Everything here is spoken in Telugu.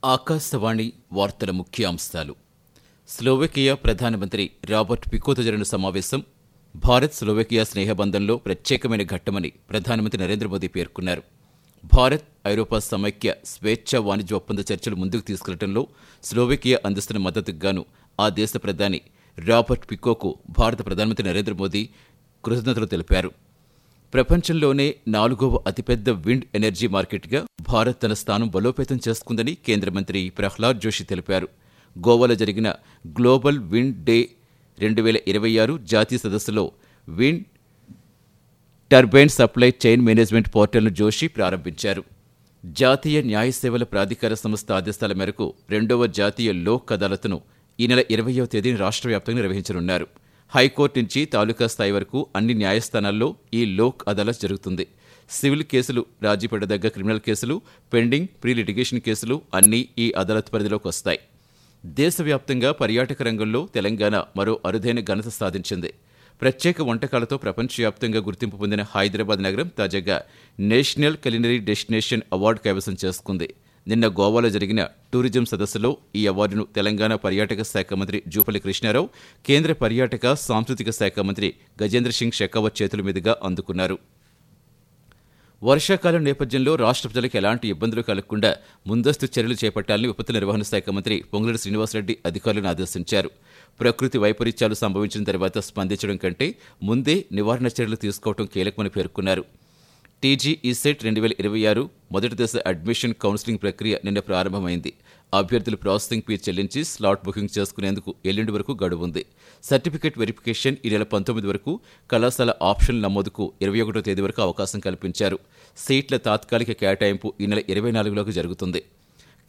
ఆకాశవాణి వార్తల ముఖ్యాంశాలు స్లోవేకియా ప్రధానమంత్రి రాబర్ట్ పికోతో జరిగిన సమావేశం భారత్ స్లోవేకియా స్నేహబంధంలో ప్రత్యేకమైన ఘట్టమని ప్రధానమంత్రి నరేంద్ర మోదీ పేర్కొన్నారు భారత్ ఐరోపా సమైక్య స్వేచ్ఛ వాణిజ్య ఒప్పంద చర్చలు ముందుకు తీసుకెళ్లడంలో స్లోవేకియా అందిస్తున్న మద్దతుకు గాను ఆ దేశ ప్రధాని రాబర్ట్ పికోకు భారత ప్రధానమంత్రి నరేంద్ర మోదీ కృతజ్ఞతలు తెలిపారు ప్రపంచంలోనే నాలుగవ అతిపెద్ద విండ్ ఎనర్జీ మార్కెట్గా భారత్ తన స్థానం బలోపేతం చేసుకుందని కేంద్ర మంత్రి ప్రహ్లాద్ జోషి తెలిపారు గోవాలో జరిగిన గ్లోబల్ విండ్ డే రెండు వేల ఇరవై ఆరు జాతీయ సదస్సులో wind turbine supply chain management పోర్టల్ను జోషి ప్రారంభించారు జాతీయ న్యాయ సేవల ప్రాధికార సంస్థ ఆదేశాల మేరకు రెండవ జాతీయ లోక్ అదాలత్ను ఈ నెల ఇరవయవ తేదీన రాష్ట్ర వ్యాప్తంగా నిర్వహించనున్నారు హైకోర్టు నుంచి తాలూకా స్థాయి వరకు అన్ని న్యాయస్థానాల్లో ఈ లోక్ అదాలత్ జరుగుతుంది సివిల్ కేసులు రాజీ పడదగ్గ క్రిమినల్ కేసులు పెండింగ్ ప్రీ లిటిగేషన్ కేసులు అన్నీ ఈ అదాలత్ పరిధిలోకి వస్తాయి దేశవ్యాప్తంగా పర్యాటక రంగంలో తెలంగాణ మరో అరుదైన ఘనత సాధించింది ప్రత్యేక వంటకాలతో ప్రపంచవ్యాప్తంగా గుర్తింపు పొందిన హైదరాబాద్ నగరం తాజాగా నేషనల్ కలినరీ డెస్టినేషన్ అవార్డు కైవసం చేసుకుంది నిన్న గోవాలో జరిగిన టూరిజం సదస్సులో ఈ అవార్డును తెలంగాణ పర్యాటక శాఖ మంత్రి జూపల్లి కృష్ణారావు కేంద్ర పర్యాటక సాంస్కృతిక శాఖ మంత్రి గజేంద్ర సింగ్ షెకావత్ చేతుల మీదుగా అందుకున్నారు వర్షాకాలం నేపథ్యంలో రాష్ట్ర ప్రజలకు ఎలాంటి ఇబ్బందులు కలగకుండా ముందస్తు చర్యలు చేపట్టాలని విపత్తు నిర్వహణ శాఖ మంత్రి పొంగులేటి శ్రీనివాసరెడ్డి అధికారులను ఆదేశించారు ప్రకృతి వైపరీత్యాలు సంభవించిన తర్వాత స్పందించడం కంటే ముందే నివారణ చర్యలు తీసుకోవడం కీలకమని పేర్కొన్నారు టీజీ ఈసెట్ రెండు వేల ఇరవై ఆరు మొదటి దశ అడ్మిషన్ కౌన్సిలింగ్ ప్రక్రియ నిన్న ప్రారంభమైంది అభ్యర్థులు ప్రాసెసింగ్ ఫీ చెల్లించి స్లాట్ బుకింగ్ చేసుకునేందుకు ఎల్లుండి వరకు గడువు ఉంది సర్టిఫికేట్ వెరిఫికేషన్ ఈ నెల పంతొమ్మిది వరకు కళాశాల ఆప్షన్ నమోదుకు ఇరవై ఒకటో తేదీ వరకు అవకాశం కల్పించారు సీట్ల తాత్కాలిక కేటాయింపు ఈ నెల ఇరవై నాలుగులోకి జరుగుతుంది